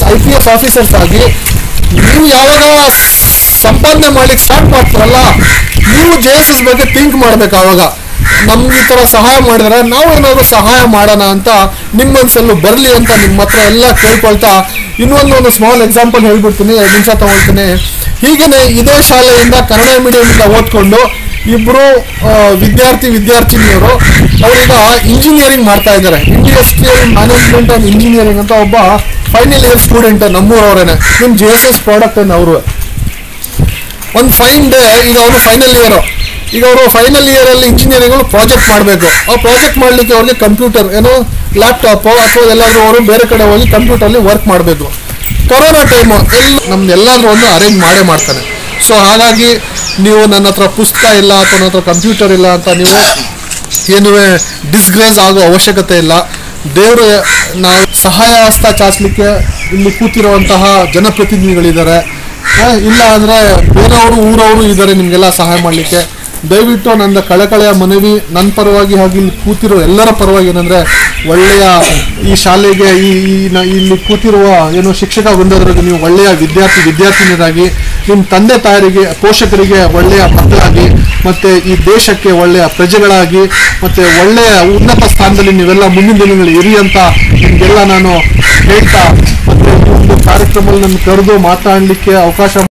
I P S officers ಆಗಿ ನೀವು ಯಾವಾಗ ಸಂಪಾದನೆ ಮಾಡ್ಲಿಕ್ಕೆ ಸ್ಟಾರ್ಟ್ ಮಾಡ್ತಾರಲ್ಲ ನೀವು ಜೆ ಎಸ್ ಎಸ್ ಬಗ್ಗೆ ಥಿಂಕ್ ಮಾಡ್ಬೇಕು ಆವಾಗ ನಮ್ಗೆ ಈ ಥರ ಸಹಾಯ ಮಾಡಿದ್ರೆ ನಾವು ಏನಾದ್ರು ಸಹಾಯ ಮಾಡೋಣ ಅಂತ ನಿಮ್ಮ ಮನಸ್ಸಲ್ಲೂ ಬರಲಿ ಅಂತ ನಿಮ್ಮ ಹತ್ರ ಎಲ್ಲ ಕೇಳ್ಕೊಳ್ತಾ ಇನ್ನೊಂದು ಒಂದು ಸ್ಮಾಲ್ ಎಕ್ಸಾಂಪಲ್ ಹೇಳ್ಬಿಡ್ತೀನಿ ಎರಡು ನಿಮಿಷ ತಗೊಳ್ತೀನಿ ಹೀಗೇನೆ ಇದೇ ಶಾಲೆಯಿಂದ ಕನ್ನಡ ಮೀಡಿಯಮಿಂದ ಓದ್ಕೊಂಡು ಇಬ್ರು ಆ, ವಿದ್ಯಾರ್ಥಿ ವಿದ್ಯಾರ್ಥಿನಿಯರು ಅವರೀಗ ಇಂಜಿನಿಯರಿಂಗ್ ಮಾಡ್ತಾ ಇದ್ದಾರೆ ಇಂಡಸ್ಟ್ರಿಯಲ್ ಮ್ಯಾನೇಜ್ಮೆಂಟ್ ಅಂಡ್ ಇಂಜಿನಿಯರಿಂಗ್ ಅಂತ ಒಬ್ಬ ಫೈನಲ್ ಇಯರ್ ಸ್ಟೂಡೆಂಟ್ ನಮ್ಮೂರವರೇನೆ ನಿಮ್ಮ ಜೆ ಎಸ್ ಎಸ್ ಪ್ರಾಡಕ್ಟ್ ಅವರು ಒಂದು ಫೈನ್ ಡೇ ಈಗ ಅವರು ಫೈನಲ್ ಇಯರ್ ಈಗ ಅವರು ಫೈನಲ್ ಇಯರ್ ಅಲ್ಲಿ ಇಂಜಿನಿಯರಿಂಗ್ ಪ್ರಾಜೆಕ್ಟ್ ಮಾಡಬೇಕು ಆ ಪ್ರಾಜೆಕ್ಟ್ ಮಾಡಲಿಕ್ಕೆ ಅವ್ರಿಗೆ ಕಂಪ್ಯೂಟರ್ ಏನೋ ಲ್ಯಾಪ್ಟಾಪ್ ಅಥವಾ ಎಲ್ಲಾದ್ರೂ ಅವರು ಬೇರೆ ಕಡೆ ಹೋಗಿ ಕಂಪ್ಯೂಟರ್ಲಿ ವರ್ಕ್ ಮಾಡಬೇಕು ಕೊರೋನಾ ಟೈಮು ಎಲ್ಲ ನಮ್ದು ಎಲ್ಲಾದ್ರೂ ಒಂದು ಅರೇಂಜ್ ಮಾಡೇ ಮಾಡ್ತಾನೆ ಸೊ ಹಾಗಾಗಿ ನೀವು ನನ್ನ ಹತ್ರ ಪುಸ್ತಕ ಇಲ್ಲ ಅಥವಾ ನನ್ನ ಹತ್ರ ಕಂಪ್ಯೂಟರ್ ಇಲ್ಲ ಅಂತ ನೀವು ಏನು ಡಿಸ್ಗ್ರೇಸ್ ಆಗೋ ಅವಶ್ಯಕತೆ ಇಲ್ಲ ದೇವರು ನಾವು ಸಹಾಯ ಹಸ್ತ ಚಾಚಲಿಕ್ಕೆ ಇಲ್ಲಿ ಕೂತಿರುವಂತಹ ಜನಪ್ರತಿನಿಧಿಗಳಿದ್ದಾರೆ ಆ, ಇಲ್ಲ ಅಂದ್ರೆ ಬೇರೆಯವರು ಊರವರು ಇದ್ದಾರೆ ನಿಮಗೆಲ್ಲ ಸಹಾಯ ಮಾಡಲಿಕ್ಕೆ ದಯವಿಟ್ಟು ನನ್ನ ಕಳಕಳೆಯ ಮನವಿ ನನ್ನ ಪರವಾಗಿ ಹಾಗೆ ಇಲ್ಲಿ ಕೂತಿರೋ ಎಲ್ಲರ ಪರವಾಗಿ ಏನಂದ್ರೆ ಒಳ್ಳೆಯ ಈ ಶಾಲೆಗೆ ಈ ಈ ನ- ಇಲ್ಲಿ ಕೂತಿರುವ ಏನು ಶಿಕ್ಷಕ ವೃಂದದವರಿಗೆ ನೀವು ಒಳ್ಳೆಯ ವಿದ್ಯಾರ್ಥಿ ವಿದ್ಯಾರ್ಥಿನಿಯರಾಗಿ ನಿಮ್ಮ ತಂದೆ ತಾಯರಿಗೆ ಪೋಷಕರಿಗೆ ಒಳ್ಳೆಯ ಮಕ್ಕಳಾಗಿ ಮತ್ತೆ ಈ ದೇಶಕ್ಕೆ ಒಳ್ಳೆಯ ಪ್ರಜೆಗಳಾಗಿ ಮತ್ತೆ ಒಳ್ಳೆಯ ಉನ್ನತ ಸ್ಥಾನದಲ್ಲಿ ನೀವೆಲ್ಲ ಮುಂದಿನ ದಿನಗಳಲ್ಲಿ ಇರಿ ಅಂತ ನಿಮಗೆಲ್ಲ ನಾನು ಹೇಳ್ತಾ ಮತ್ತೆ ಈ ಒಂದು ಕಾರ್ಯಕ್ರಮದಲ್ಲಿ ನನ್ನ ಕರೆದು ಮಾತಾಡಲಿಕ್ಕೆ ಅವಕಾಶ